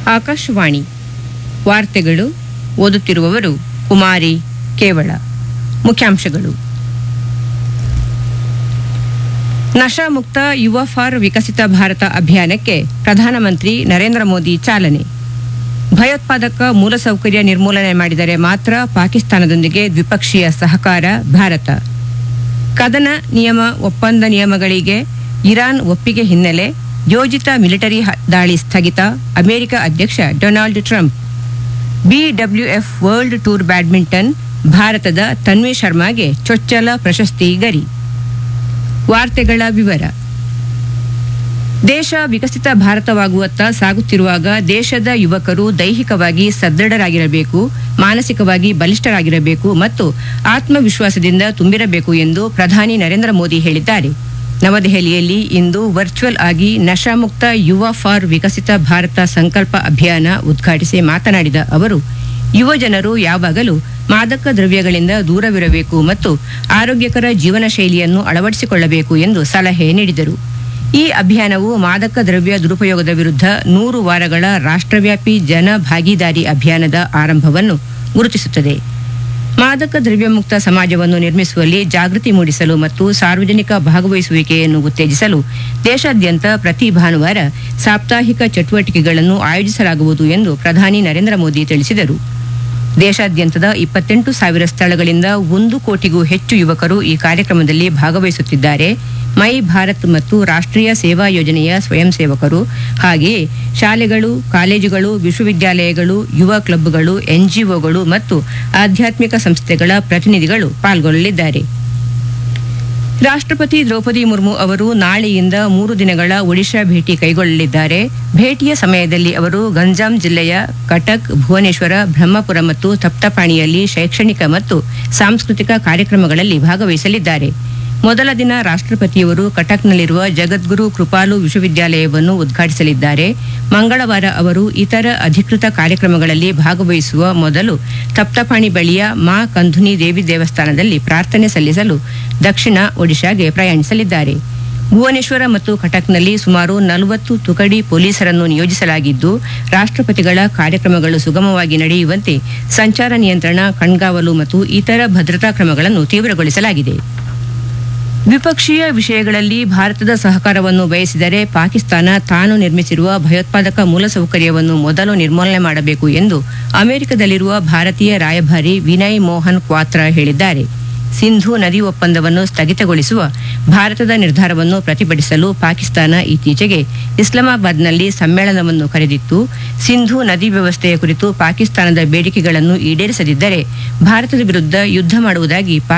ಆಕಾಶವಾಣಿ ವಾರ್ತೆಗಳು ಓದುತ್ತಿರುವವರು ಕುಮಾರಿ ಕೇವಳ ಮುಖ್ಯಾಂಶಗಳು ನಶಾಮುಕ್ತ ಯುವ ಫಾರ್ ವಿಕಸಿತ ಭಾರತ ಅಭಿಯಾನಕ್ಕೆ ಪ್ರಧಾನಮಂತ್ರಿ ನರೇಂದ್ರ ಮೋದಿ ಚಾಲನೆ ಭಯೋತ್ಪಾದಕ ಮೂಲಸೌಕರ್ಯ ನಿರ್ಮೂಲನೆ ಮಾಡಿದರೆ ಮಾತ್ರ ಪಾಕಿಸ್ತಾನದೊಂದಿಗೆ ದ್ವಿಪಕ್ಷೀಯ ಸಹಕಾರ ಭಾರತ ಕದನ ನಿಯಮ ಒಪ್ಪಂದ ನಿಯಮಗಳಿಗೆ ಇರಾನ್ ಒಪ್ಪಿಗೆ ಹಿನ್ನೆಲೆ ಯೋಜಿತ ಮಿಲಿಟರಿ ಹ- ದಾಳಿ ಸ್ಥಗಿತ ಅಮೆರಿಕ ಅಧ್ಯಕ್ಷ Donald Trump BWF world tour badminton ಭಾರತದ ತನ್ವಿ ಶರ್ಮಾಗೆ ಚೊಚ್ಚಲ ಪ್ರಶಸ್ತಿ ಗರಿ ವಾರ್ತೆಗಳ ವಿವರ ದೇಶ ವಿಕಸಿತ ಭಾರತವಾಗುವತ್ತ ಸಾಗುತ್ತಿರುವಾಗ ದೇಶದ ಯುವಕರು ದೈಹಿಕವಾಗಿ ಸದೃಢರಾಗಿರಬೇಕು ಮಾನಸಿಕವಾಗಿ ಬಲಿಷ್ಠರಾಗಿರಬೇಕು ಮತ್ತು ಆತ್ಮವಿಶ್ವಾಸದಿಂದ ತುಂಬಿರಬೇಕು ಎಂದು ಪ್ರಧಾನಿ ನರೇಂದ್ರ ಮೋದಿ ಹೇಳಿದ್ದಾರೆ ನವದೆಹಲಿಯಲ್ಲಿ ಇಂದು ವರ್ಚುವಲ್ ಆಗಿ ನಶಾಮುಕ್ತ ಯುವ ಫಾರ್ ವಿಕಸಿತ ಭಾರತ ಸಂಕಲ್ಪ ಅಭಿಯಾನ ಉದ್ಘಾಟಿಸಿ ಮಾತನಾಡಿದ ಅವರು ಯುವ ಜನರು ಯಾವಾಗಲೂ ಮಾದಕ ದ್ರವ್ಯಗಳಿಂದ ದೂರವಿರಬೇಕು ಮತ್ತು ಆರೋಗ್ಯಕರ ಜೀವನ ಶೈಲಿಯನ್ನು ಅಳವಡಿಸಿಕೊಳ್ಳಬೇಕು ಎಂದು ಸಲಹೆ ನೀಡಿದರು ಈ ಅಭಿಯಾನವು ಮಾದಕ ದ್ರವ್ಯ ದುರುಪಯೋಗದ ವಿರುದ್ಧ ನೂರು ವಾರಗಳ ರಾಷ್ಟ್ರವ್ಯಾಪಿ ಜನ ಭಾಗೀದಾರಿ ಅಭಿಯಾನದ ಆರಂಭವನ್ನು ಗುರುತಿಸುತ್ತದೆ ಮಾದಕ ದ್ರವ್ಯ ಮುಕ್ತ ಸಮಾಜವನ್ನು ನಿರ್ಮಿಸುವಲ್ಲಿ ಜಾಗೃತಿ ಮೂಡಿಸಲು ಮತ್ತು ಸಾರ್ವಜನಿಕ ಭಾಗವಹಿಸುವಿಕೆಯನ್ನು ಉತ್ತೇಜಿಸಲು ದೇಶಾದ್ಯಂತ ಪ್ರತಿ ಭಾನುವಾರ ಸಾಪ್ತಾಹಿಕ ಚಟುವಟಿಕೆಗಳನ್ನು ಆಯೋಜಿಸಲಾಗುವುದು ಎಂದು ಪ್ರಧಾನಿ ನರೇಂದ್ರ ಮೋದಿ ತಿಳಿಸಿದರು ದೇಶಾದ್ಯಂತದ ಇಪ್ಪತ್ತೆಂಟು ಸಾವಿರ ಸ್ಥಳಗಳಿಂದ ಒಂದು ಕೋಟಿಗೂ ಹೆಚ್ಚು ಯುವಕರು ಈ ಕಾರ್ಯಕ್ರಮದಲ್ಲಿ ಭಾಗವಹಿಸುತ್ತಿದ್ದಾರೆ ಮೈ ಭಾರತ್ ಮತ್ತು ರಾಷ್ಟ್ರೀಯ ಸೇವಾ ಯೋಜನೆಯ ಸ್ವಯಂ ಸೇವಕರು ಹಾಗೆಯೇ ಶಾಲೆಗಳು ಕಾಲೇಜುಗಳು ವಿಶ್ವವಿದ್ಯಾಲಯಗಳು ಯುವ ಕ್ಲಬ್ಗಳು ಎನ್ಜಿಒಗಳು ಮತ್ತು ಆಧ್ಯಾತ್ಮಿಕ ಸಂಸ್ಥೆಗಳ ಪ್ರತಿನಿಧಿಗಳು ಪಾಲ್ಗೊಳ್ಳಲಿದ್ದಾರೆ ರಾಷ್ಟ್ರಪತಿ ದ್ರೌಪದಿ ಮುರ್ಮು ಅವರು ನಾಳೆಯಿಂದ ಮೂರು ದಿನಗಳ ಒಡಿಶಾ ಭೇಟಿ ಕೈಗೊಳ್ಳಲಿದ್ದಾರೆ ಭೇಟಿಯ ಸಮಯದಲ್ಲಿ ಅವರು ಗಂಜಾಂ ಜಿಲ್ಲೆಯ ಕಟಕ್ ಭುವನೇಶ್ವರ ಬ್ರಹ್ಮಪುರ ಮತ್ತು ತಪ್ತಪಾಣಿಯಲ್ಲಿ ಶೈಕ್ಷಣಿಕ ಮತ್ತು ಸಾಂಸ್ಕೃತಿಕ ಕಾರ್ಯಕ್ರಮಗಳಲ್ಲಿ ಭಾಗವಹಿಸಲಿದ್ದಾರೆ ಮೊದಲ ದಿನ ರಾಷ್ಟ್ರಪತಿಯವರು ಕಟಕ್ನಲ್ಲಿರುವ ಜಗದ್ಗುರು ಕೃಪಾಲು ವಿಶ್ವವಿದ್ಯಾಲಯವನ್ನು ಉದ್ಘಾಟಿಸಲಿದ್ದಾರೆ ಮಂಗಳವಾರ ಅವರು ಇತರ ಅಧಿಕೃತ ಕಾರ್ಯಕ್ರಮಗಳಲ್ಲಿ ಭಾಗವಹಿಸುವ ಮೊದಲು ತಪ್ತಪಾಣಿ ಬಳಿಯ ಮಾ ಕಂಧುನಿ ದೇವಿ ದೇವಸ್ಥಾನದಲ್ಲಿ ಪ್ರಾರ್ಥನೆ ಸಲ್ಲಿಸಲು ದಕ್ಷಿಣ ಒಡಿಶಾಗೆ ಪ್ರಯಾಣಿಸಲಿದ್ದಾರೆ ಭುವನೇಶ್ವರ ಮತ್ತು ಕಟಕ್ನಲ್ಲಿ ಸುಮಾರು ನಲವತ್ತು ತುಕಡಿ ಪೊಲೀಸರನ್ನು ನಿಯೋಜಿಸಲಾಗಿದ್ದು ರಾಷ್ಟ್ರಪತಿಗಳ ಕಾರ್ಯಕ್ರಮಗಳು ಸುಗಮವಾಗಿ ನಡೆಯುವಂತೆ ಸಂಚಾರ ನಿಯಂತ್ರಣ ಕಣ್ಗಾವಲು ಮತ್ತು ಇತರ ಭದ್ರತಾ ಕ್ರಮಗಳನ್ನು ತೀವ್ರಗೊಳಿಸಲಾಗಿದೆ ದ್ವಿಪಕ್ಷೀಯ ವಿಷಯಗಳಲ್ಲಿ ಭಾರತದ ಸಹಕಾರವನ್ನು ಬಯಸಿದರೆ ಪಾಕಿಸ್ತಾನ ತಾನು ನಿರ್ಮಿಸಿರುವ ಭಯೋತ್ಪಾದಕ ಮೂಲಸೌಕರ್ಯವನ್ನು ಮೊದಲು ನಿರ್ಮೂಲನೆ ಮಾಡಬೇಕು ಎಂದು ಅಮೆರಿಕದಲ್ಲಿರುವ ಭಾರತೀಯ ರಾಯಭಾರಿ ವಿನಯ್ ಮೋಹನ್ ಕ್ವಾತ್ರ ಹೇಳಿದ್ದಾರೆ ಸಿಂಧು ನದಿ ಒಪ್ಪಂದವನ್ನು ಸ್ಥಗಿತಗೊಳಿಸುವ ಭಾರತದ ನಿರ್ಧಾರವನ್ನು ಪ್ರತಿಭಟಿಸಲು ಪಾಕಿಸ್ತಾನ ಇತ್ತೀಚೆಗೆ ಇಸ್ಲಾಮಾಬಾದ್ನಲ್ಲಿ ಸಮ್ಮೇಳನವನ್ನು ಕರೆದಿತ್ತು ಸಿಂಧು ನದಿ ವ್ಯವಸ್ಥೆಯ ಕುರಿತು ಪಾಕಿಸ್ತಾನದ ಬೇಡಿಕೆಗಳನ್ನು ಈಡೇರಿಸದಿದ್ದರೆ ಭಾರತದ ವಿರುದ್ಧ ಯುದ್ಧ ಮಾಡುವುದಾಗಿ